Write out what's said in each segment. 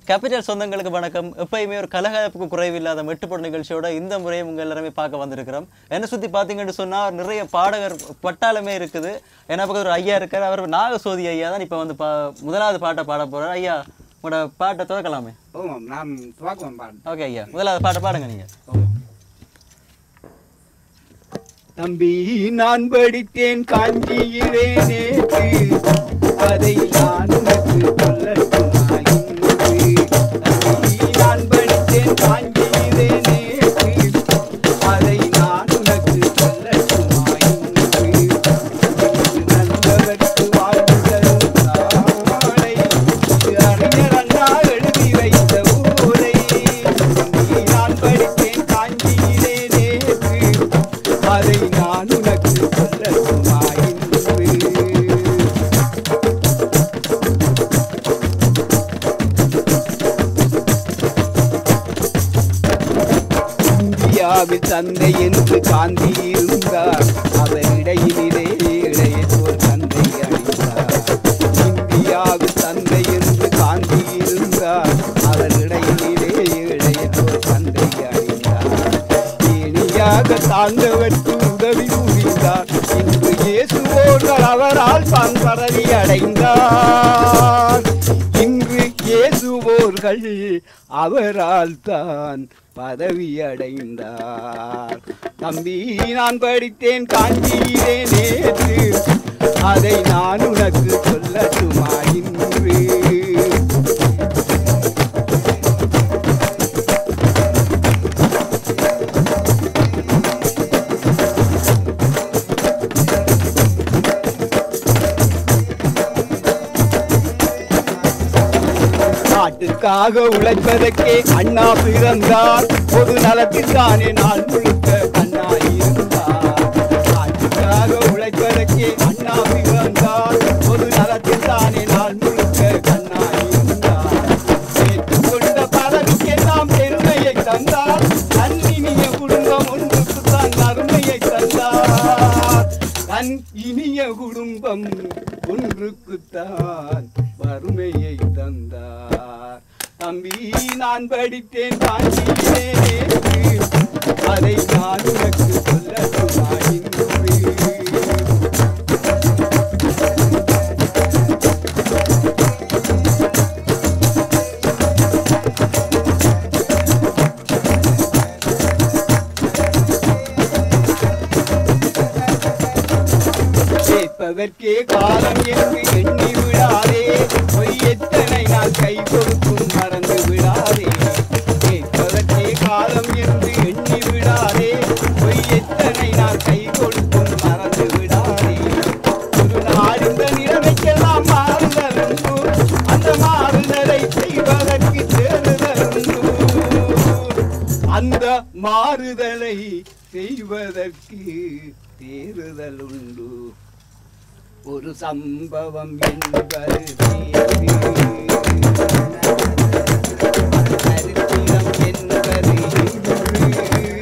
Capital சொந்தங்களுக்கு வணக்கம் எப்பயுமே ஒரு கலகலப்புக்கு குறைவில்லாத மெட்டுப்பட நிகழ்ச்சியோட இந்த முறையும் உங்கள் எல்லாருமே பார்க்க வந்திருக்கிறோம் என்னை சுற்றி பார்த்தீங்கன்னு சொன்னால் நிறைய பாடகர் பட்டாளமே இருக்குது என்ன பக்கம் ஒரு ஐயா இருக்கார் அவர் நாகசோதி ஐயா தான் இப்போ வந்து பா முதலாவது பாட்டை பாட போகிறார் ஐயா உங்களோட பாட்டை துவக்கலாமே ஓமாம் நான் துவாக்குவேன் பாடு ஓகே ஐயா முதலாவது பாட்டை பாடுங்க நீங்கள் தம்பி நான் படித்தேன் காஞ்சியிலே நேற்று அதை நான் உனக்கு சொல்லட்டுமா இன்று தம்பி நான் படித்தேன் காஞ்சியிலே நேற்று அதை நான் உனக்கு சொல்லட்டுமா இன்று நல்லவர்க்கு வாழ்வு தரும் நாளை இது அறிஞர் அண்ணா எழுதி வைத்த ஊரை தம்பி நான் படித்தேன் காஞ்சியிலே நேற்று அதை நான் உனக்கு சொல்லட்டுமா இன்று இந்தியாவில் தந்தை என்று காந்தி இருந்தார் அவர் இடையிலே இளையதோர் தந்தை அடைந்தார் இந்தியாவில் தந்தை என்று காந்தி இருந்தார் அவர் இடையிலே இளையதோர் தந்தை அடைந்தார் இனியாக தாழ்ந்தவர்க்கு உதவி புரிந்தார் இன்று இயேசுவோர்கள் அவரால் தான் பரவி அடைந்தார் இன்று இயேசுவோர்கள் அவரால் தான் பதவி அடைந்தார் தம்பி நான் படித்தேன் காஞ்சியிலே நேற்று அதை நான் உனக்கு சொல்லட்டுமா இன்று நாட்டுக்காக உழைப்பதற்கே அண்ணா பிறந்தார் பொது நலத்திற்கானே நாள் முழுக்க அண்ணா இருந்தார் நாட்டுக்காக உழைப்பதற்கே அண்ணா பிறந்தார் பொது நலத்திற்கானே நாள் முழுக்க அண்ணா இருந்தார் ஏற்றுக்கொண்ட பதவிக்கெல்லாம் பெருமையை தந்தார் தன் இனிய குடும்பம் ஒன்றுக்கு தான் அருமையை தந்தார் தன் இனிய குடும்பம் ஒன்றுக்குத்தான் வறுமையை தந்தார் தம்பி நான் படித்தேன் காஞ்சியிலே நேற்று. அதை நான் உனக்கு சொல்லட்டுமா இன்று கேட்பதற்கே காலம் என்று எண்ணி விடாதே பொய் எத்தனை நாள் கை கொடுக்கும் மறந்து விடாதே கேட்பதற்கே காலம் என்று எண்ணி விடாதே பொய் எத்தனை நாள் கை கொடுக்கும் மறந்து விடாதே ஒரு நாள் இந்த நிலைமைக்கெல்லாம் மாறுதல் உண்டு அந்த மாறுதலை செய்வதற்கு தேறுதல் உண்டு அந்த மாறுதலை செய்வதற்கு தேறுதல் உண்டு ஒரு சம்பவம் என்பது வேறு. சரித்திரம் என்பது இன்று.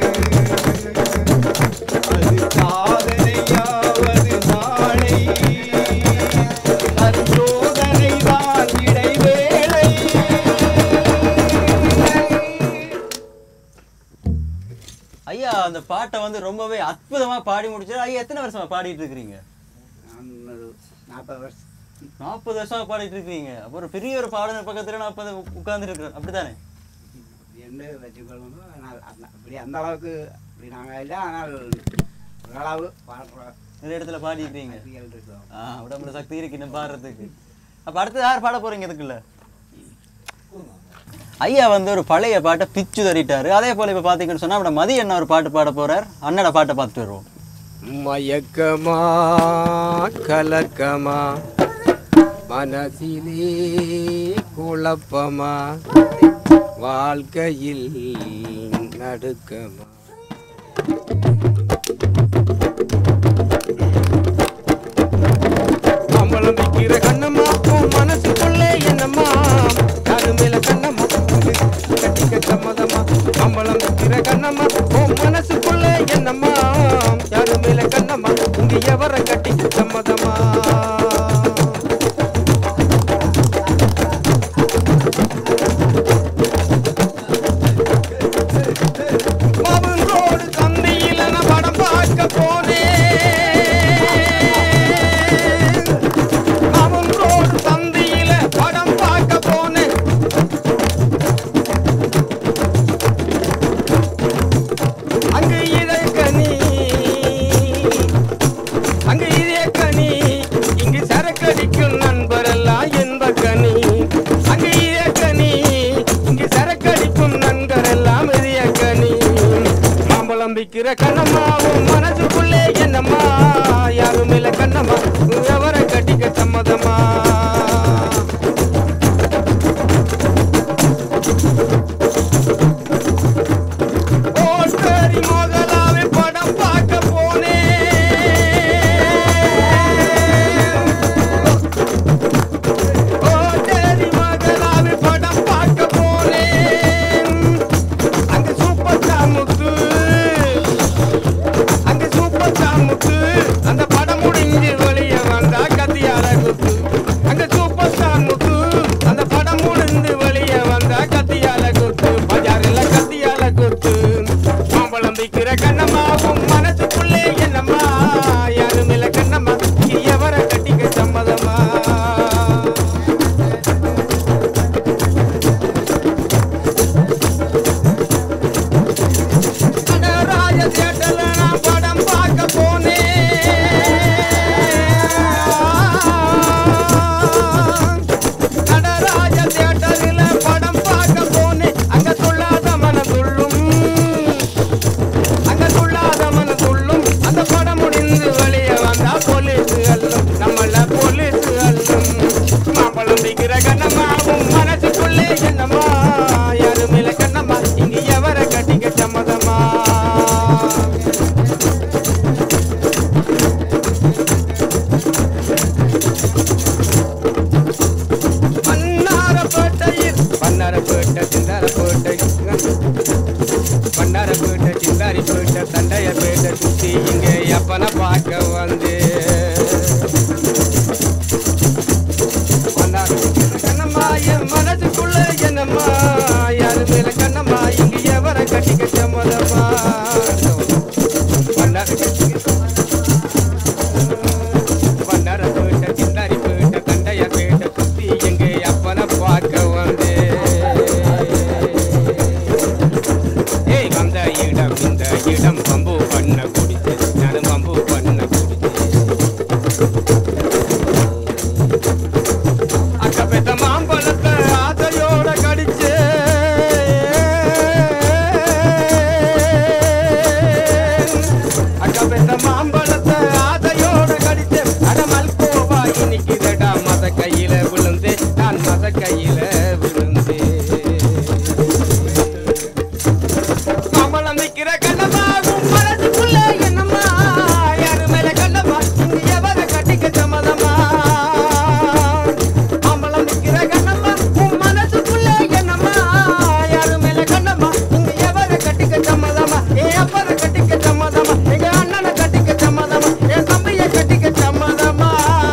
அது சாதனையாவது நாளை அது சோதனைதான் இடைவேளை ஐயா அந்த பாட்டை வந்து ரொம்பவே அற்புதமாக பாடி முடிச்சாரு ஐயா எத்தனை வருஷமா பாடிட்டு இருக்கிறீங்க நான் ஒரு நாற்பது வருஷம் நாற்பது வருஷமா பாடிட்டு இருக்கிறீங்க அப்போ ஒரு பெரிய ஒரு பாடகர் பக்கத்துல நாற்பது உட்கார்ந்து இருக்கிறேன் அப்படித்தானே என்ன வச்சுக்கொள்ளணும் ஆனால் அந்த- அப்படி அந்த அளவுக்கு அப்படி நாங்கள் இல்லை ஆனால் ஓரளவு பாடுற நிறைய இடத்துல பாடிக்கிறீங்க அறிவியல் இருக்கோம் ஆ உடம்புல சக்தி இருக்கு இன்னும் பாடுறதுக்கு அப்ப அடுத்து யார் பாட போறீங்க இதுக்குள்ள ஐயா வந்து ஒரு பழைய பாட்டை பிச்சு தறிட்டாரு அதே போல இப்ப பாத்தீங்கன்னு சொன்னா அப்படி மதிய என்ன ஒரு பாட்டு பாட போறார் அண்ணட பாட்டை பார்த்துட்டு வருவோம் மயக்கமா கலக்கமா மனசிலே குழப்பமா வாழ்க்கையில் நடுக்கமா அம்பளம் விக்கிற கண்ணம்மா உன் மனசுக்குள்ளே என்னம்மா யாரு மேல கண்ணம்மா கட்டிக்க சம்மதமா அம்பளம் விக்கிற கண்ணம்மா உன் மனசுக்குள்ளே என்னம்மா யாரு மேல கண்ணம்மா உங்க எவர கட்டிக்க சம்மதமா நிக்கிற கண்ணம்மா உன் மனசுக்குள்ளே என்னம்மா யாரும் இல்ல கண்ணம்மா எவரை கட்டிக்க சம்மதமா ஓட்டரி மோகலாவே படம் பார்க்க போனேன் ஓட்டரி மோகலாவே படம் பார்க்க போனேன் அங்க சூப்பர் ஸ்டார் முத்து அங்க சூப்பர் ஸ்டார் முத்து அந்த படம் முடிஞ்சு வெளியே வந்தா கத்தியால குத்து அங்க சூப்பர் ஸ்டார் முத்து அந்த படம் முடிஞ்சு வெளியே வந்தா கத்தியால குத்து பஜாரில் கத்தியால குத்து மாம்பழம் விக்கிற கண்ணம்மா உன் மனசுக்குள்ளே என்னம்மா யாரும் இல்ல கண்ணம்மா எவரை கட்டிக்க சம்மதமா நடராஜ தியேட்டர்ல நான் படம் பார்க்க போனேன் நடராஜ தியேட்டரில் படம் பார்க்க போனேன் அங்க துள்ளாத மனம் துள்ளும் அங்க துள்ளாத மனம் துள்ளும் அந்த படம் முடிந்து வெளியே வந்தா போலீஸ் அல்லும் நம்மள போலீஸ் அல்லும் மாம்பழம் விக்கிற கண்ணம்மா உன் மனசுக்குள்ளே என்னம்மா யாரும் இல்ல கண்ணம்மா இங்க எவரை கட்டிக்க சம்மதமா பன்னாரப்பேட்டையில் பன்னாரப்பேட்டை சிந்தாரப்பேட்டை பண்டாரப்பேட்டை சிந்தாரிப்பேட்டை தண்டையப்பேட்டை சுத்தி இங்கே எப்பன பார்க்க வந்து கண்ணம்மா என் மனசுக்குள்ள என்னம்மா யாரு மேல கண்ணம்மா இங்க எவரை கட்டிக்க சம்மதமா பண்டாரப்பேட்டை சிந்தாரிப்பேட்டை தண்டையப்பேட்டை சுத்தி எங்கே அப்பன பார்க்க வந்து ஏய் வந்த இடம் இந்த இடம் பம்பு பண்ண குடிச்சு நானும் பம்பு பண்ண குடிச்சு அக்க பெத்த மாம்பழத்தை ஆசையோட கடிச்சு அக்க பெத்த மாம்பழத்தை ஆசையோட கடிச்சு அடமல் கோவா இன்னைக்குதடா மத கையில விழுந்து நான் மத கையில விழுந்து மாம்பழம் நிக்கிற கண்ணம்மா உன் மனசுக்குள்ள என்னம்மா யாரு மேல கண்ணம்மா இங்க எவரை கட்டிக்க சம்மதமா மாம்பழம் நிக்கிற கண்ணம்மா உன் மனசுக்குள்ள என்னம்மா யாரு மேல கண்ணம்மா இங்க எவரை கட்டிக்க சம்மதமா என் அப்பரை கட்டிக்க சம்மதமா எங்க அண்ணனை கட்டிக்க சம்மதமா என் தம்பியை கட்டிக்க சம்மதமா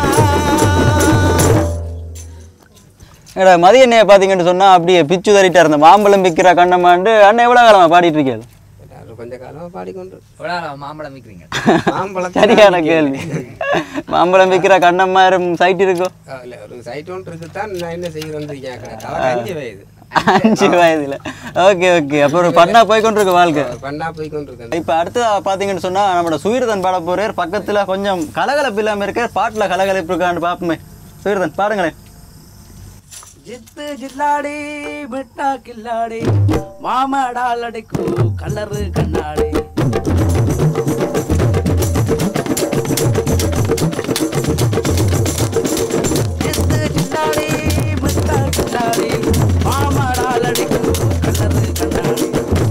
ஏடா மதிய எண்ணெயை பார்த்தீங்கன்னு சொன்னா அப்படியே பிச்சு தறிட்டா இருந்த மாம்பழம் விற்கிற கண்ணம்மாண்டு அண்ணன் எவ்வளோ காலமா பாடிட்டு இருக்கேன் கொஞ்ச காலமா பாடிக்கொண்டு மாம்பழம் விற்கிறீங்க மாம்பழத்தை சரியான கேள்வி மாம்பழம் விற்கிற கண்ணம்மாரும் சைட் இருக்கோ இல்ல ஒரு சைட் ஒன்று இருக்குதான் நான் என்ன செய்யறேன்னு கேட்கறேன் அவன் அஞ்சு வயது அஞ்சு வயதுல ஓகே ஓகே அப்புறம் பண்ணா போய் கொண்டிருக்கு வாழ்க்கை பண்ணா போய் கொண்டிருக்கேன் இப்போ அடுத்து பார்த்தீங்கன்னு சொன்னா நம்மளோட சுயர்தன் பாட போறார் பக்கத்துல கொஞ்சம் கலகலப்பு இல்லாம இருக்க பாட்டுல கலகலப்பு இருக்கான்னு பார்ப்போமே சுயர்தன் பாடுங்களேன் ஜித்து ஜில்லாடி மிட்டா கில்லாடி மாமடால் அடிக்கு கலரு கண்ணாடி ஜித்து ஜில்லாடி மிட்டா கில்லாடி மாமடால் அடிக்கு கலரு கண்ணாடி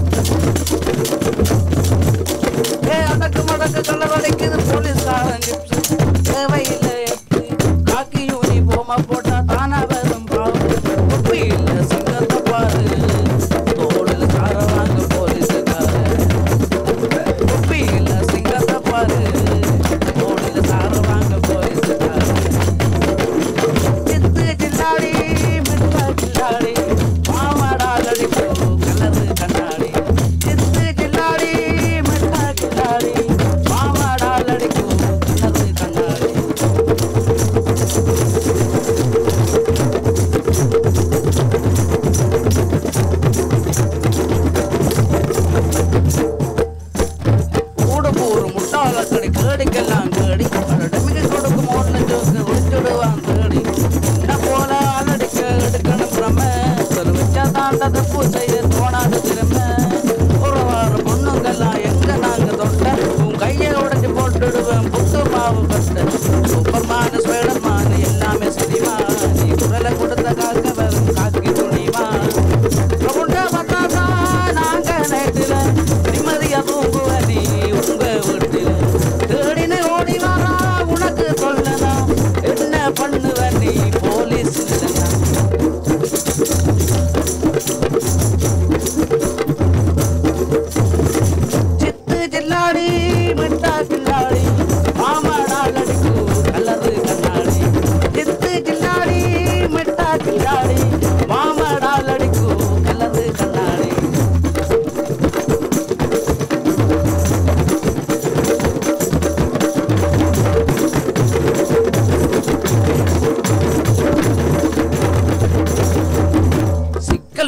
ஏ அடக்கு மடக்கு கலர் அடிக்குது போலீஸ்காரன் கிப்ஸ் தேவையில்லை எப்படி காக்கி யூனிஃபார்மா போட்டா தானா வரும் பாவம் உப்பு இல்ல சிங்கத்தை பாரு தோளில் கார வாங்க போலீஸுக்காரன்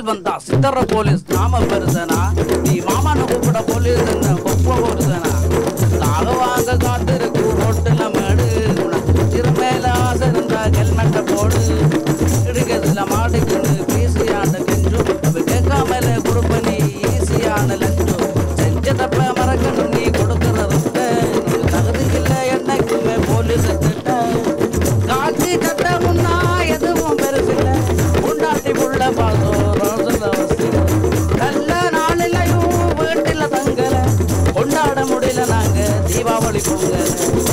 வந்தா சித்தர போலீஸ் நாம பெருசனா நீ மாமான்னு கூப்பிட போலீஸ் என்ன கொப்ப போருசனா தாக வாங்க காத்திருக்கு ரோட்டுல மேடு திருமேல ஆசை இருந்தா ஹெல்மெட்டை போடு இடுக்கிறதுல மாட்டுக்குன்னு பீசியான கெஞ்சும் அவ கேட்காமல கொடுப்ப நீ ஈஸியான லஞ்சம் செஞ்ச தப்ப மறக்கணும் நீ கொடுக்கிற ரொப்ப நீ தகுதி இல்லை என்னைக்குமே போலீஸ் கிட்ட காட்சி கட்ட முன்னா எதுவும் பெருசில்லை உண்டாட்டி புள்ள பார்த்தோம் ரோசல் அவசியம் நல்ல நாளிலையும் வீட்டில் தங்கல கொண்டாட முடியல நாங்க தீபாவளி பொங்கல்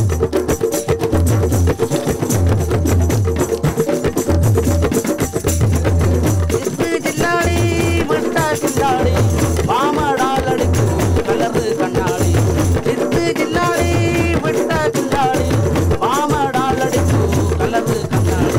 சித்து ஜில்லாடி மட்டா ஜில்லாடி மாமடால் அடிக்கும் கலரு கண்ணாடி சித்து ஜில்லாடி மட்டா ஜில்லாடி மாமடால் அடிக்கும் கலரு கண்ணாடி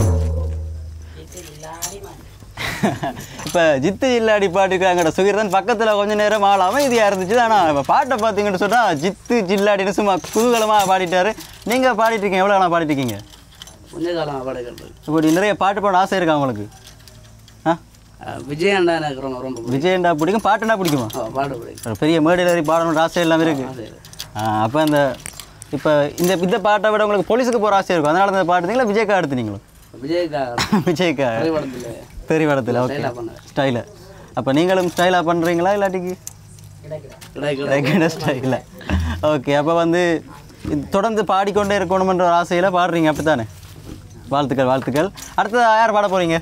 இப்போ ஜித்து ஜில்லாடி பாட்டுக்காங்கட சுகிர்தான் பக்கத்தில் கொஞ்ச நேரம் ஆள் அமைதியாக இருந்துச்சு ஆனால் இப்போ பாட்டை பார்த்தீங்கன்னு சொன்னால் ஜித்து ஜில்லாடின்னு சும்மா குதூகலமாக பாடிட்டாரு நீங்கள் பாடிட்டு இருக்கீங்க எவ்வளோ நாளாக பாடிட்டு இருக்கீங்க கொஞ்ச காலம் பாடல்கள் இப்படி நிறைய பாட்டு பாட ஆசை இருக்கா உங்களுக்கு ஆ விஜயண்டா எனக்கு ரொம்ப ரொம்ப பிடிக்கும். விஜயண்டா பிடிக்கும் பாட்டுனா பிடிக்குமா ஆ, பாட பிடிக்கும் ஒரு பெரிய மேடையில் ஏறி பாடணுன்ற ஆசை எல்லாம் இருக்கு அது அப்போ இந்த இப்போ இந்த இந்த பாட்டை விட உங்களுக்கு போலீஸுக்கு போகிற ஆசை இருக்கும் அதனால இந்த பாட்டுனீங்களா விஜய்க்கா எடுத்துனீங்களோ விஜயகா விஜய்க்கா திரைப்படத்தில் பெரிய படத்தில் ஓகே ஸ்டைலாக பண்ணார் ஸ்டைலு அப்போ நீங்களும் ஸ்டைலாக பண்ணுறீங்களா இல்லாட்டிக்கு கிடைக்கல ரெகுலர் ஸ்டைலில் ஓகே அப்போ வந்து இது தொடர்ந்து பாடிக்கொண்டே இருக்கணுமென்ற ஒரு ஆசையில் பாடுறீங்க அப்படித்தானே வாழ்த்துக்கள் வாழ்த்துக்கள் அடுத்தது யார் பாட போகிறீங்க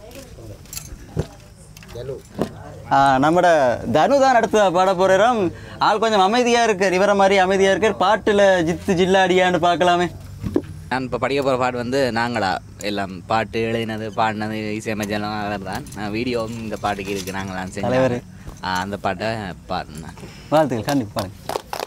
நம்மட தனு தான் அடுத்து பாட போகிறோம் ஆள் கொஞ்சம் அமைதியாக இருக்கார் இவரை மாதிரி அமைதியாக இருக்கார் பாட்டில் ஜித்து ஜில்லாடியான்னு பார்க்கலாமே நான் இப்போ படிக்க போகிற பாட்டு வந்து நாங்களா எல்லாம் பாட்டு எழுதினது பாடினது இசையமைச்செல்லாம் அவர் தான் நான் வீடியோவும் இந்த பாட்டுக்கு இருக்குது நாங்களாம் தலைவர். செஞ்சோம் அந்த பாட்டை பாடினேன் வாழ்த்துக்கள் கண்டிப்பாக பாருங்க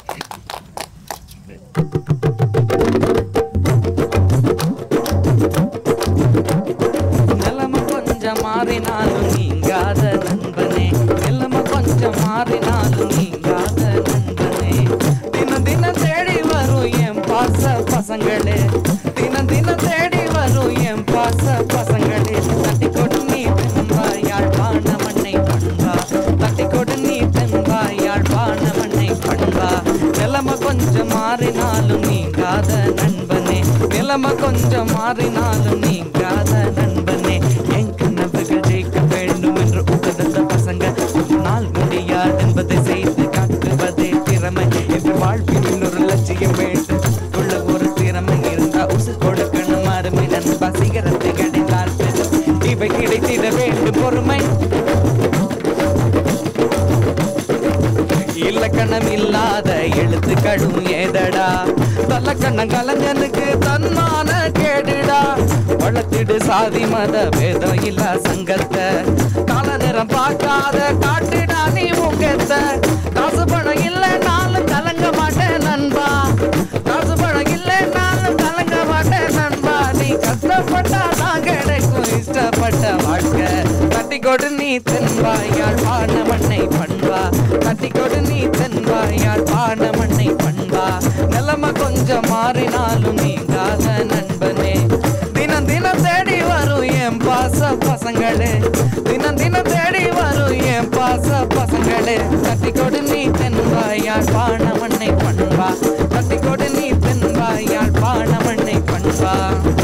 நிலைமை கொஞ்சம் மாறினாலும் நீங்காத நண்பனே நிலைமை கொஞ்சம் மாறினாலும் நீங்காத நண்பனே தினம் தினம் தேடி வரும் என் பாச பசங்களே தினம் தினம் தேடி வரும் என் பாச பசங்களே தட்டி கொடு நீ தென்பா யாழ்ப்பாண மண்ணை பண்பா தட்டி கொடு நீ தென்பா யாழ்ப்பாண மண்ணை பண்பா நிலைமை கொஞ்சம் மாறினாலும் நீங்காத நண்பனே நிலைமை கொஞ்சம் மாறினாலும் நீங்காத நண்பனே என் கனவுகள் ஜெயிக்க வேண்டும் என்று உகந்த பசங்க ஒரு நாள் முடியாது என்பதை செய்து காட்டுவதே திறமை என்று வாழ்வில் ஒரு லட்சியம் வேண்டும் உள்ள ஒரு திறமை இருந்தா உசு கொடுக்கணும் அருமை நண்பா சிகரத்தை கிடைத்தால் பெரும். இவை கிடைத்திட வேண்டும் பொறுமை இலக்கணம் இல்லாத எழுத்துக்களும் ஏதடா தலக்கண்ணம் கலைஞனுக்கு தன்மான கேடுடா வளர்த்திடு சாதி மத வேதம் இல்ல சங்கத்தை கால நேரம் பார்க்காத காட்டுடா நீ முகத்த காசு பணம் இல்ல நாளும் கலங்க மாட்டேன் நண்பா காசு பணம் இல்ல நாளும் கலங்க மாட்டேன் நண்பா நீ கஷ்டப்பட்டா நான் கிடைக்கும் இஷ்டப்பட்ட வாழ்க்கை தட்டி கொடு நீ தென்பாயால் பாட மண்ணை பண்பா தட்டி கொடு நீ தென்பாயால் பாட மண்ணை பண்பா நிலைமை கொஞ்சம் மாறினாலும் நீங்காத நண்பனே தினம் தினம் தேடி வரும் என் பாச பசங்களே தினம் தினம் தேடி வரும் என் பாச பசங்களே தட்டி கொடு நீ தென்பாயால் பாட மண்ணை பண்பா தட்டி கொடு நீ தென்பாயால் பாட மண்ணை பண்பா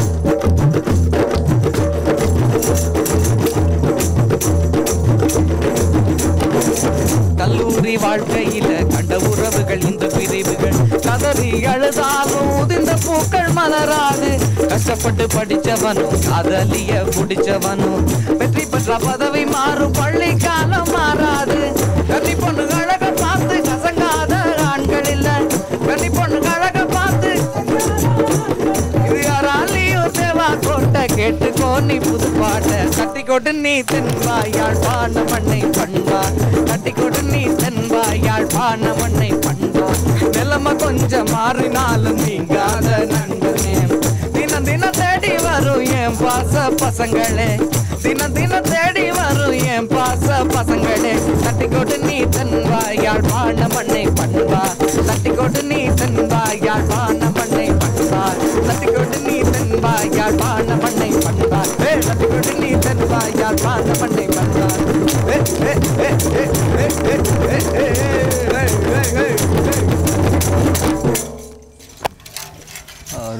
கல்லூரி வாழ்க்கையில கண்ட உறவுகள் இந்த பிரிவுகள் கதறி அழுதாலும் உதிர்ந்த பூக்கள் மலராது கஷ்டப்பட்டு படிச்சவனும் காதலிய குடிச்சவனும் வெற்றி பெற்ற பதவி மாறும் பள்ளி காலம் மாறாது கன்னி பொண்ணு அழக பார்த்து கசங்காத ஆண்கள் இல்ல கன்னி பொண்ணு அழக பார்த்து இது யாராலையும் தேவா கோட்டை கேட்டுக்கோ நீ புது பாட்டை தட்டி கொடு நீ தென்பா யாழ்ப்பாண மண்ணை பண்பா தட்டி கொடு நீ தென்பா யாழ்ப்பாண மண்ணை பண்பா நிலைமை கொஞ்சம் மாறினாலும் நீங்காத நண்பனே தினம் தினம் தேடி வரும் என் பாச பசங்களே தினம் தினம் தேடி வரும் என் பாச பசங்களே தட்டி கொடு நீ தென்பா யாழ்ப்பாண மண்ணை பண்பா தட்டி கொடு நீ தென்பா யாழ்ப்பாண மண்ணை பண்பா தட்டி கொடு நீ தென்பா யாழ்ப்பாண மண்ணை பண்பா ஏ தட்டி கொடு நீ தென்பா யாழ்ப்பாண மண்ணை பண்பா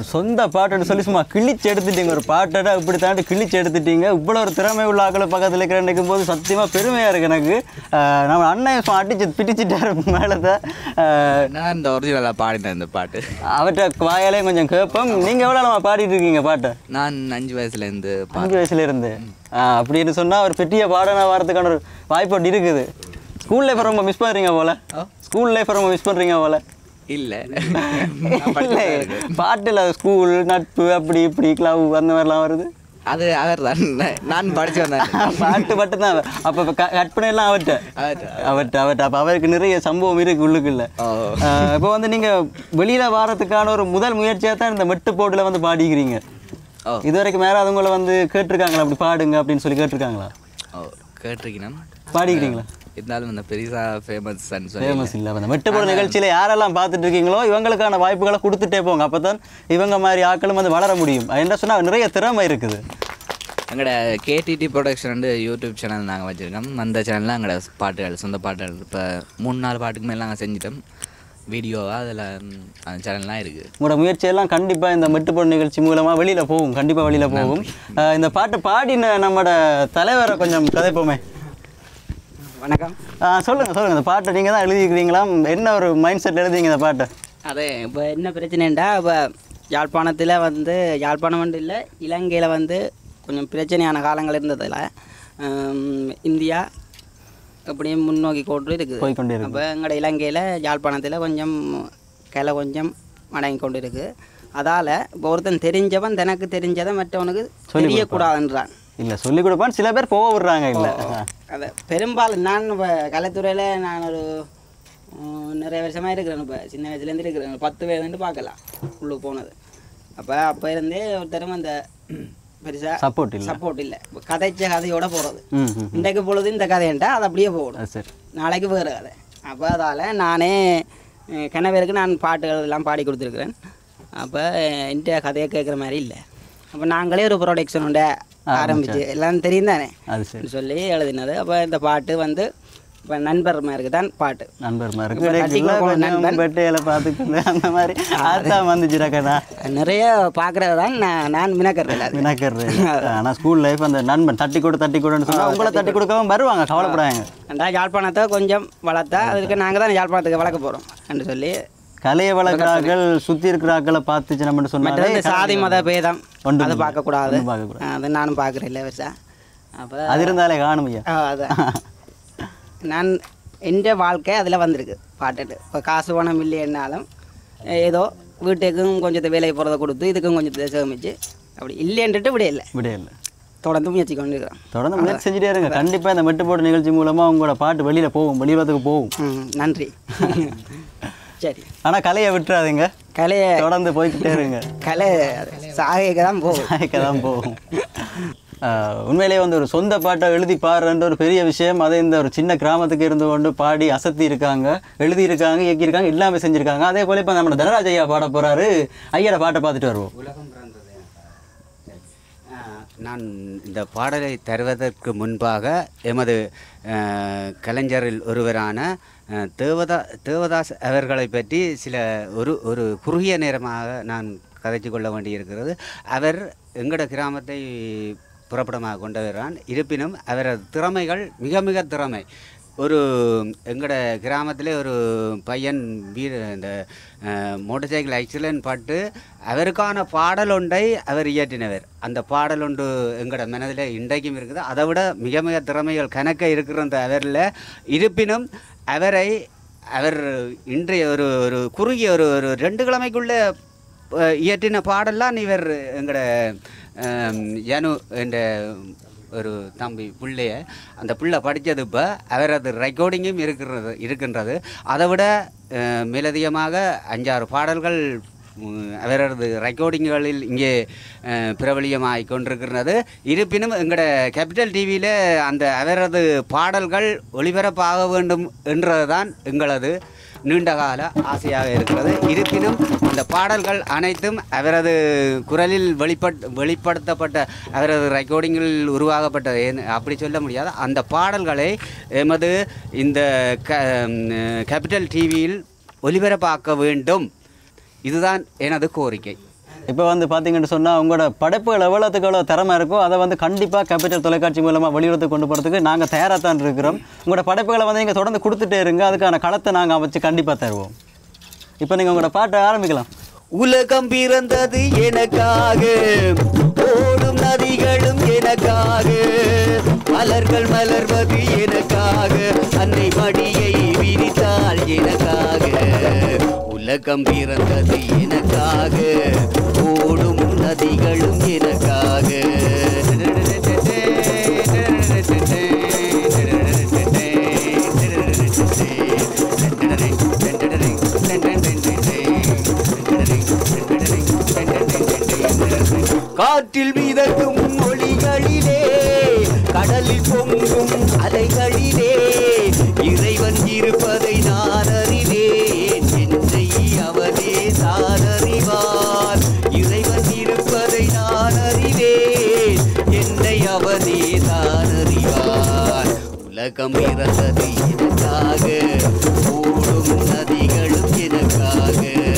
சொந்த பாட்டுன்னு சொல்லி சும்மா கிழிச்சு எடுத்துட்டீங்க ஒரு பாட்டை இப்படி தாண்டி கிழிச்சு எடுத்துட்டீங்க இவ்வளோ ஒரு திறமை உள்ள ஆக்களை பக்கத்தில் இருக்கிற நினைக்கும் போது சத்தியமாக பெருமையாக இருக்கு எனக்கு ஆஹ் நம்ம அண்ணன் சும்மா அடிச்சு பிடிச்சிட்டாரு மேலத்தை நான் இந்த ஒரிஜினலாக பாடினேன் இந்த பாட்டு அவர்கிட்ட வாயாலையும் கொஞ்சம் கேட்போம் நீங்கள் எவ்வளோ நம்ம பாடிட்டு இருக்கீங்க பாட்டை நான் அஞ்சு வயசுலேருந்து அஞ்சு வயசுல இருந்து ஆ, அப்படின்னு சொன்னா ஒரு பெரிய பாடனா வரதுக்கான ஒரு வாய்ப்பு ஒன்று இருக்குது ஸ்கூல் லைஃப் ரொம்ப மிஸ் பண்றீங்க போல ஸ்கூல் லைஃப் ரொம்ப மிஸ் பண்றீங்க போல இல்லை இல்லை பாட்டுல ஸ்கூல் நட்பு அப்படி இப்படி கிளவ் அந்த மாதிரிலாம் வருது அது அவர் தான் நான் படிச்சு வந்தேன் பாட்டு மட்டும் தான் அப்போ கற்பனை எல்லாம் அவர்கிட்ட அவர்கிட்ட அவர்கிட்ட அப்போ அவருக்கு நிறைய சம்பவம் இருக்கு உள்ளுக்குள்ள ஓ. இப்போ வந்து நீங்க வெளியில வாரத்துக்கான ஒரு முதல் முயற்சியா தான் இந்த மெட்டு போட்டுல வந்து பாடிக்கிறீங்க ஓ. இது வரைக்கும் மேலே அதுங்களை வந்து கேட்டிருக்காங்களா அப்படி பாடுங்க அப்படின்னு சொல்லி கேட்டிருக்காங்களா ஓ கேட்டிருக்கணும் பாடிக்கிறீங்களா இருந்தாலும் இந்த பெரிசா ஃபேமஸ் சொல்லி ஃபேமஸ் இல்லை அந்த மெட்டுப்பட நிகழ்ச்சியில் யாரெல்லாம் பார்த்துட்டு இருக்கீங்களோ இவங்களுக்கான வாய்ப்புகளை கொடுத்துட்டே போங்க அப்போ தான் இவங்க மாதிரி ஆட்களும் வந்து வளர முடியும் அது என்ன சொன்னால் நிறைய திறமை இருக்குது எங்களோட கேடிடி ப்ரொடக்ஷன் யூடியூப் சேனல் நாங்கள் வச்சுருக்கோம் அந்த சேனலில் எங்களோட பாட்டுகள் சொந்த பாட்டுகள் இப்போ மூணு நாலு பாட்டுக்கு மேலே நாங்கள் செஞ்சிட்டோம் வீடியோவாக அதில் அந்த சேனல்லாம் இருக்குது உங்களோட முயற்சியெல்லாம் கண்டிப்பாக இந்த மெட்டுப்பட நிகழ்ச்சி மூலமாக வெளியில் போகும் கண்டிப்பாக வெளியில் போகும் அஹ் இந்த பாட்டு பாடின நம்மட தலைவரை கொஞ்சம் கதைப்போமே வணக்கம் அஹ் சொல்லுங்க சொல்லுங்க இந்த பாட்டை நீங்கள் தான் எழுதிக்கிறீங்களா என்ன ஒரு மைண்ட் செட்டில் எழுதிங்க இந்த பாட்டை அதே இப்போ என்ன பிரச்சனைண்டா இப்போ யாழ்ப்பாணத்தில் வந்து யாழ்ப்பாணம் மட்டும் இல்லை இலங்கையில் வந்து கொஞ்சம் பிரச்சனையான காலங்கள் இருந்ததில் ஹம், இந்தியா அப்படியே முன்னோக்கி கொண்டு இருக்குது போய்க்கொண்டே இருக்கு. அப்போ எங்களோட இலங்கையில் யாழ்ப்பாணத்தில் கொஞ்சம் கிளை கொஞ்சம் மடங்கி கொண்டு இருக்குது அதால் இப்போ ஒருத்தன் தெரிஞ்சவன் தனக்கு தெரிஞ்சதை மற்றவனுக்கு தெரியக்கூடாதுன்றான் இல்லை சொல்லிக் கொடுப்பான் சில பேர் போக விடுறாங்க இல்லை அதை பெரும்பாலும் நான் இப்போ கலைத்துறையில் நான் ஒரு உம், நிறைய வருஷமாக இருக்கிறேன் இப்போ சின்ன வயசுலேருந்து இருக்கிறேன் ஒரு பத்து வயதுலேருந்து பார்க்கலாம் உள்ளுக்கு போனது அப்போ அப்போ இருந்தே ஒருத்தரும் அந்த பெருசாக சப்போர்ட் இல்லை சப்போர்ட் இல்லை இப்போ கதைச்ச கதையோட போகிறது ம் ம் இன்றைக்கு பொழுது இந்த கதைன்ட்டா அது அப்படியே போகணும் அது சரி நாளைக்கு வேறு கதை அப்போ அதால் நானே அஹ், கணவருக்கு நான் பாட்டுகள் எல்லாம் பாடி கொடுத்துருக்குறேன் அப்போ என்கிட்ட கதையை கேட்குற மாதிரி இல்லை அப்போ நாங்களே ஒரு ப்ரொடக்ஷன் உண்டு ஆரம்பிச்சு எல்லாம் தெரியும் தானே அது சரி சொல்லி எழுதினது அப்போ இந்த பாட்டு வந்து இப்போ நண்பர் மாதிரி தான் பாட்டு நண்பர் மாதிரி இப்ப கட்டிக்குள்ள போன நண்பன். பெட்டையில பார்த்துக்கிட்டு அந்த மாதிரி அதான் வந்துச்சுடாக்கண்ணா நிறைய பார்க்குறது தான் நான் நான் மினக்கறது வினாக்கர் ஆனால் ஸ்கூல் லைஃப் அந்த நண்பன் தட்டி கொடு தட்டி கொடுன்னு சொன்னா உங்களை தட்டி கொடுக்கவும் வருவாங்க கவலைப்படாங்க ரெண்டா யாழ்ப்பாணத்தை கொஞ்சம் வளர்த்தா அதுக்கு நாங்கள் தான் யாழ்ப்பாணத்துக்கு வளர்க்க போகிறோம் என்று சொல்லி கலையை வளர்க்குறாக்கள் சுற்றி இருக்கிறாக்கள் பார்த்துச்சு நம்ம மற்ற சொன்னாலே இந்த சாதி மத பேதம் ஒன்றும் அதை இல்லை. பார்க்கக்கூடாது ஒன்றும் பார்க்கக்கூடாது. அது நானும் பார்க்குறேன் இல்லை வருஷா அப்போ அது இருந்தாலே காணும் ஐயா அதான் நான் எந்த வாழ்க்கை அதில் வந்திருக்கு பாட்டுட்டு இப்போ காசு பணம் இல்லைன்னாலும் ஏதோ வீட்டுக்கும் கொஞ்சத்தை வேலையை போகிறத கொடுத்து இதுக்கும் கொஞ்சத்தை சேமிச்சு அப்படி இல்லைன்ட்டு இப்படி இல்லை விட இல்லை தொடர்ந்து முயற்சி கொண்டு இருக்கிறோம் தொடர்ந்து முயற்சி செஞ்சுட்டே இருங்க கண்டிப்பாக இந்த மெட்டுப்போட்டு நிகழ்ச்சி மூலமாக உங்களோட பாட்டு வெளியில் போகும் வெளியுலகத்துக்கு போகும் ம், நன்றி சரி ஆனால் கலையை விட்டுறாதீங்க கலையை தொடர்ந்து போய்க்கிட்டே இருங்க கலை சாகைக்கு தான் போகும் சாய்க்க தான் போகும் ஆஹ் உண்மையிலேயே வந்து ஒரு சொந்த பாட்டை எழுதி பாடுறன்ற ஒரு பெரிய விஷயம் அதை இந்த ஒரு சின்ன கிராமத்துக்கு இருந்து கொண்டு பாடி அசத்தி இருக்காங்க எழுதியிருக்காங்க இயக்கியிருக்காங்க எல்லாமே செஞ்சுருக்காங்க அதே போல இப்போ நம்ம தனராஜ் ஐயா பாட போறாரு ஐயாட பாட்டை பார்த்துட்டு வருவோம் உலகம் பிறந்தது ஆஹ் நான் இந்த பாடலை தருவதற்கு முன்பாக எமது ஆஹ், கலைஞரில் ஒருவரான ஆஹ், தேவதா தேவதாஸ் அவர்களை பற்றி சில ஒரு ஒரு குறுகிய நேரமாக நான் கதைச்சு கொள்ள வேண்டியிருக்கிறது அவர் எங்கட கிராமத்தை புறப்படமாக கொண்டவரான் இருப்பினும் அவரது திறமைகள் மிக மிக திறமை ஒரு எங்கட கிராமத்திலே ஒரு பையன் வீர இந்த மோட்டார் சைக்கிள் ஆக்சிடென்ட் பட்டு அவருக்கான பாடல் ஒன்றை அவர் இயற்றினவர் அந்த பாடல் ஒன்று எங்கட மனதில் இன்றைக்கும் இருக்குது அதை விட மிக மிக திறமைகள் கணக்க இருக்கிற அந்த அவரில் இருப்பினும் அவரை அவர் இன்றைய ஒரு ஒரு குறுகிய ஒரு ஒரு ரெண்டு கிழமைக்குள்ளே அஹ், இயற்றின பாடல்லாம் இவர் எங்கட அஹ், யனு என்ற ஒரு தம்பி பிள்ளைய அந்த பிள்ளை படித்தது இப்போ அவரது ரெக்கார்டிங்கும் இருக்கிறது இருக்கின்றது அதை விட அஹ், மேலதிகமாக அஞ்சாறு பாடல்கள் உம், அவரது ரெக்கார்டிங்குகளில் இங்கே அஹ், பிரபலியமாகிக் கொண்டிருக்கிறது இருப்பினும் எங்களோட கேபிட்டல் டிவியில் அந்த அவரது பாடல்கள் ஒளிபரப்பாக வேண்டும் என்றதுதான் எங்களது நீண்டகால ஆசையாக இருக்கிறது இருப்பினும் அந்த பாடல்கள் அனைத்தும் அவரது குரலில் வெளிப்பட் வெளிப்படுத்தப்பட்ட அவரது ரெக்கார்டிங்கில் உருவாக்கப்பட்ட ஏன் அப்படி சொல்ல முடியாது அந்த பாடல்களை எமது இந்த க கேபிட்டல் டிவியில் ஒலிபரப்பாக்க வேண்டும் இதுதான் எனது கோரிக்கை இப்போ வந்து பார்த்தீங்கன்னு சொன்னால் உங்களோட படைப்புகள் எவ்வளோத்துக்கு எவ்வளோ திறமை இருக்கோ அதை வந்து கண்டிப்பாக கேபிட்டல் தொலைக்காட்சி மூலமாக வெளியுறத்துக்கு கொண்டு போகிறதுக்கு நாங்கள் தயாராக தான் இருக்கிறோம் உங்களோட படைப்புகளை வந்து நீங்கள் தொடர்ந்து கொடுத்துட்டே இருங்க அதுக்கான களத்தை நாங்கள் அமைச்சு கண்டிப்பாக தருவோம் இப்போ நீங்கள் உங்களோட பாட்டை ஆரம்பிக்கலாம் உலகம் பிறந்தது எனக்காக ஓடும் நதிகளும் எனக்காக மலர்கள் மலர்வது எனக்காக அன்னை மடியை விரித்தாள் எனக்காக உலகம் பிறந்தது எனக்காக ஓடும் நதிகளும் எனக்காக காற்றில் மிதக்கும் மொழிகளிலே கடலில் பொங்கும் அலைகளிலே இறைவன் இருப்பதை நான் அறிவேன் என்னை அவனே தான் அறிவார் இறைவன் இருப்பதை நான் அறிவேன் என்னை அவனே தான் அறிவார் உலகம் இறந்தது எனக்காக ஓடும் நதிகளும் எனக்காக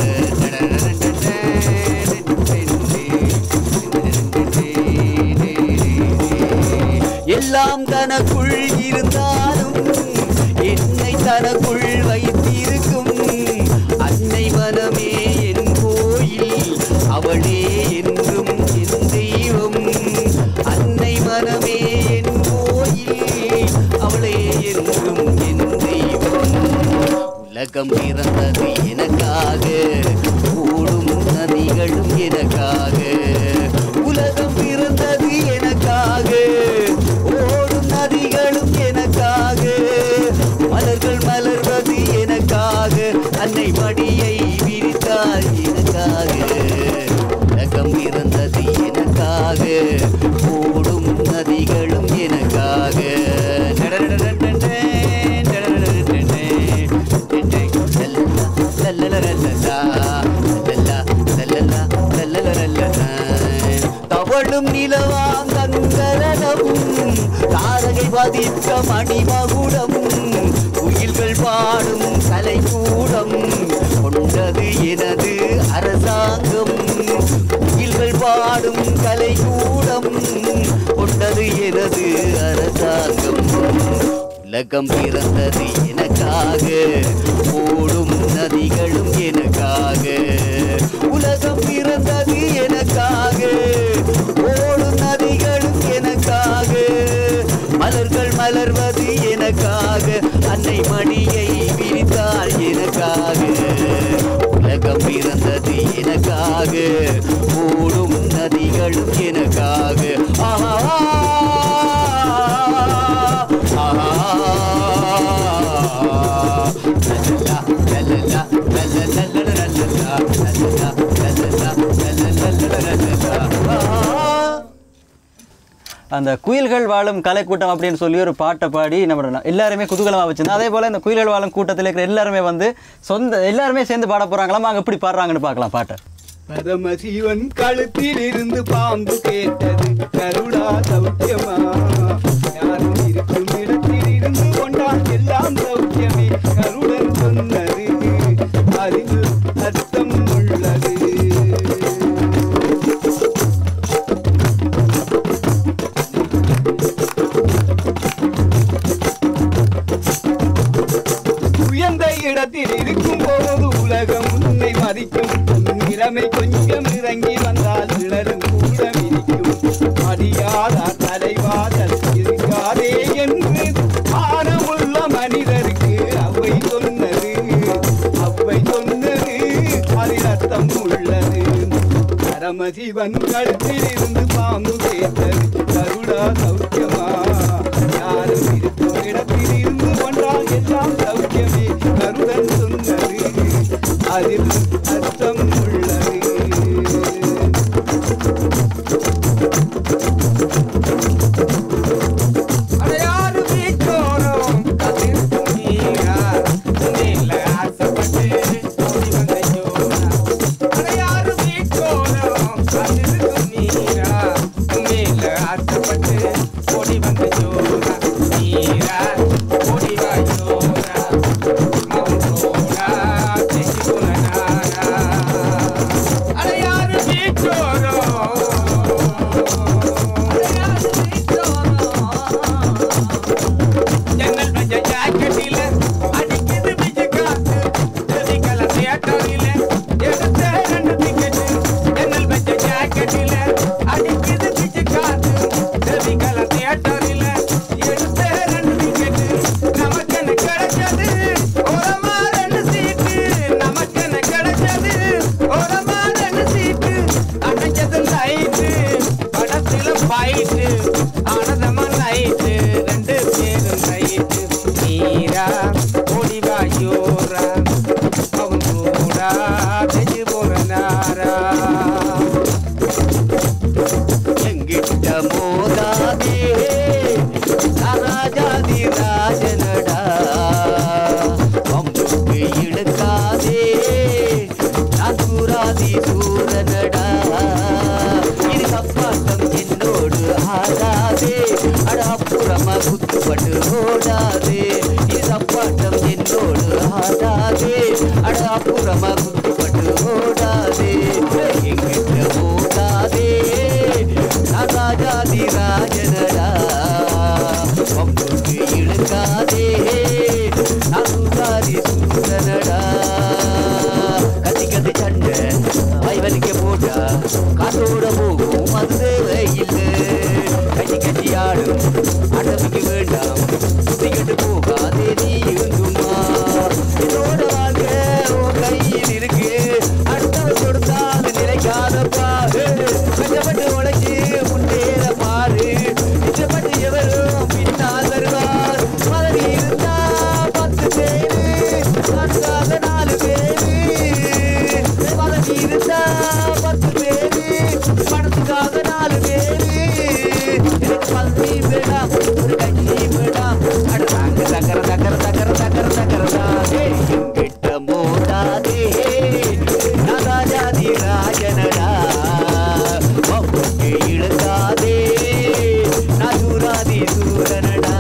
எல்லாம் தனக்குள் இருந்தாலும் என்னை தனக்குள் வைத்திருக்கும் அன்னை மனமே என் கோயில் அவளே என்றும் என் தெய்வம் அன்னை மனமே என் கோயில் அவளே என்றும் என் தெய்வம் உலகம் பிறந்தது எனக்காக ஓடும் நதிகளும் எனக்காக உலகம் பிறந்தது எனக்காக ஓடும் நதிகளும் எனக்காக மலர்கள் மலர்வது எனக்காக அன்னை மடியை விரித்தாள் எனக்காக உலகம் பிறந்தது எனக்காக ஓடும் நதிகளும் எனக்காக தவழும் நிலவாம் தங்கரனமும் தாரகை பதித்த மணிமகுடமும் குயில்கள் பாடும் கலைக்கூடம் கொண்டது எனது அரசாங்கம் குயில்கள் பாடும் கலைக்கூடம் கொண்டது எனது அரசாங்கம் உலகம் பிறந்தது எனக்காக ஓடும் நதிகளும் எனக்காக உலகம் பிறந்தது எனக்காக ஓடும் நதிகளும் எனக்காக மலர்கள் மலர்வது எனக்காக அன்னை மடியை விரித்தாள் எனக்காக உலகம் பிறந்தது எனக்காக ஓடும் நதிகளும் எனக்காக ஆஹா அந்த குயில்கள் வாழும் கலைக்கூட்டம் அப்படின்னு சொல்லி ஒரு பாட்டை பாடி நம்ம எல்லாருமே குதூகலமாக வச்சிருந்தோம் அதே போல் இந்த குயில்கள் வாழும் கூட்டத்தில் இருக்கிற எல்லாருமே வந்து சொந்த எல்லாருமே சேர்ந்து பாட போகிறாங்களாம் அங்கே எப்படி பாடுறாங்கன்னு பார்க்கலாம் பாட்டை பரமசிவன் கழுத்தில் இருந்து பாம்பு கேட்டது கருடா சௌக்கியமா யாரும் இருக்கும் இடத்தில் இருந்து கொண்டால் எல்லாம் சௌக்கியமே கருடன் சொன்னது அறிவு அர்த்தம் உள்ளது உயர்ந்த இடத்தில் இருக்கும் போது உலகம் உன்னை மதிக்கும் உன் நிலைமை கொஞ்சம் இறங்கி வந்தால் சிலரும் கூட மிதிக்கும் மதியாதார் தலைவாதல் இருக்காதே என்று ஆனமுள்ள மனிதருக்கு அவை சொன்னது அவை சொன்னது அதில் அர்த்தம் உள்ளது பரமசிவன் கழுத்தில் இருந்து பாம்பு கேட்டது கருடா சௌக்கியமா யாரும் இருக்கும் இடத்தில் இருந்து கொண்டால் எல்லாம் சௌக்கியமே கருடன் சொன்னது அதில் அர்த்தம் உள்ளது அடையாறு வீட்டோரம் கதிர்க்கும் நீரா நீல ஆசைப்பட்டு ஓடி வந்த யோனா அடையாறு வீட்டோரம் கதிர்க்கும் நீரா நீல ஆசைப்பட்டு ஓடி வந்த யோனா நீரா ஓடி வா யோனா மௌனோனா தெய்வனானா அடையாறு வீட்டோரம் பாயிட்டு ஆனந்தமா நைட்டு ரெண்டு பேரும் நைட்டு நீரா ஓடிவா யோரா அவன் கூட செஞ்சு போன நாரா எங்கிட்ட மோதாதே ராஜாதி ராஜனடா அம்புக்கு இழுக்காதே நான் சூராதி சூரனடா இது கப்பாட்டம் என்னோடு ஆடாதே அட அப்புறமா குத்துப்பட்டு ஓடாதே இது கப்பாட்டம் என்னோடு ஆடாதே அட அப்புறமா குத்துப்பட்டு ஓடாதே எங்கிட்ட மோதாதே நான் ராஜாதி ராஜனடா பம்புக்கு இழுக்காதே நான் சூதாதி சூதனடா கத்தி கத்தி சண்டை வைவலிக்க போட்டா காத்தோட போகும் அது தேவையில்லை கட்டி கட்டி ஆடும் அடம்பிக்கு வேண்டாம் சுத்திக்கிட்டு போகாதே நீ இருந்துமா என்னோட வாழ்க்கை உன் கையில் இருக்கு அடுத்தவன் கொடுத்தால் நிலைக்காதப்பா கஷ்டப்பட்டு உழைச்சி முன்னேற பாரு இஷ்டப்பட்டு எவரும் பின்னால் வருவார் பதவி இருந்தா பத்து பேரு அதுக்காக நாலு பேரு பதவி இருந்தா பத்து பேரு பணத்துக்காக நாலு பேரு எனக்கு பதவி வேண்டாம் ஒரு கட்சி வேண்டாம் அட தாங்க தக்கர தக்கர தக்கர தக்கர தக்கரதா எங்கிட்ட மோதாதே நான் ராஜாதி ராஜனடா பம்புக்கு இழுக்காதே நான் சூராதி சூரனடா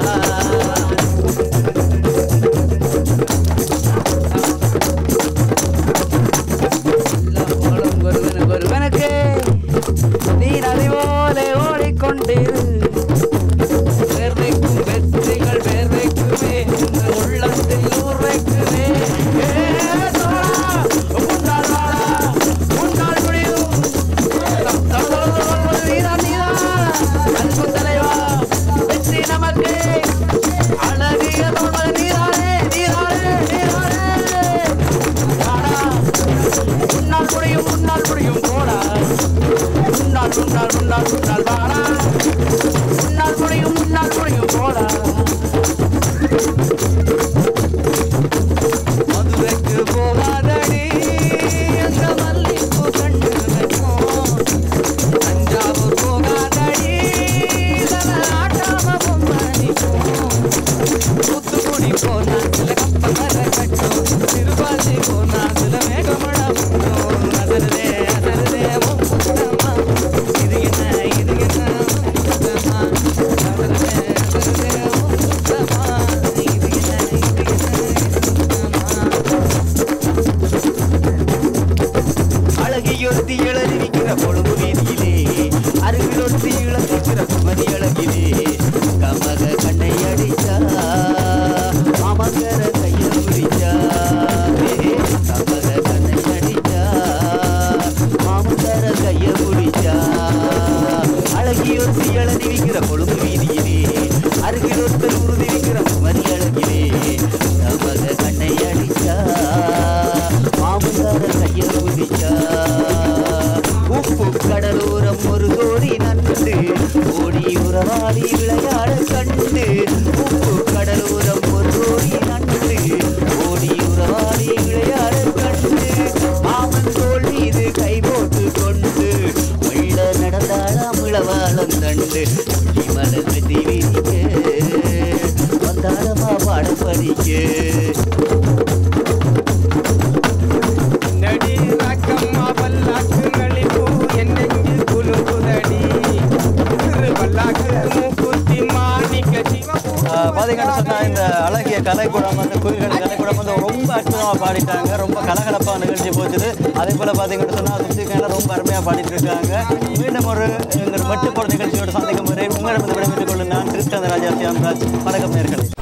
போலும் ஒருவனுக்கு ஒருவனுக்கு நீ நதி போல ஓடிக்கொண்டிரு வேர்வைக்கும் வெற்றிகள் வேர்வைக்குமே இந்த உள்ளத்தில் ஊர்வைக்குமே ஏ தோழா, உன்னால் வாழா, உன்னால் முடியும். தம் தம் தம் தம் தம் நீதான் நீதான். அன்பு தலைவா, வெற்றி நமக்கு அழகிய தோழர் நீதானே நீதானே நீதானே வாடா. உன்னால் முடியும் உன்னால் முடியும் போடா உன்னால் உன்னால் உன்னால் உன்னால் வாடா உன்னால் முடியும் உன்னால் முடியும் போடா மதுரைக்கு போகாதடி அந்த மல்லிப்பூ கண்டு வைக்கும் தஞ்சாவூர் போகாதடி தல ஆட்டாம பொம்மணிக்கும் தூத்துக்குடி போனா சில கப்பமர கட்டும் திருப்பாச்சி போனா சில மேகமழ புண்ணும் அசருதே அசருதே உன் முத்தம்மா இது என்ன இது என்ன உன் முத்தம்மா அசருதே அசருதே உன் முத்தம்மா இது என்ன இது என்ன அழகியொருத்தி இளறிவிக்கிற பொழுது வீதியிலே அருகிலொருத்தி இழந்திருக்கிற குமரி அழகிலே கமக கண்ணை அடிச்சா மாமங்கர கையை பிடிச்சா ஏ, கமக கண்ணை அடிச்சா மாமங்கர கையை பிடிச்சா அழகியொருத்தி இளறிவிக்கிற பொழுது வீதியிலே அருகிலொருத்தர் உறுதிவிக்கிற குமரி அழகிலே கமக கண்ணை அடிச்சா மாமங்கார கையை குதிச்சா உப்பு கடலோரம் ஒரு கோடி நண்டு ஓடி உறவாடி விளையாட கண்டு உப்பு கடலோரம் ஒரு கோடி நண்டு ஓடி உறவாடி விளையாட கண்டு மாமன் தோல் மீது கை போட்டு கொண்டு வெள்ள நடந்தாளாம் இளவாளம் தண்டு மலர் வெட்டி விரிக்க வந்தாளமா பாடம் படிக்க நடி ராக்கம்மா பல்லாக்கு நளிப்பு என் நெஞ்சு குலுங்குதடி திரு பல்லாக்கு மூக்குத்தி மாணிக்க சிவப்பு ஆஹ் பாத்தீங்கன்னு சொன்னா இந்த அழகிய கலைக்கூடம் வந்து குயில்கள் கலைக்கூடம் வந்து ரொம்ப அற்புதமா பாடிட்டாங்க ரொம்ப கலகலப்பா நிகழ்ச்சி போச்சுது அதே போல பாத்தீங்கன்னு சொன்னா சுத்திக்கான ரொம்ப அருமையா பாடிட்டு இருக்காங்க மீண்டும் ஒரு எங்கள் மட்டுப்போட நிகழ்ச்சியோட சந்திக்கும் வரை உங்களிடம் விடைபெற்றுக் கொள்ளும் நான் கிருஷ்ணன் ராஜா சியாம்ராஜ் வணக்கம் நேர்களை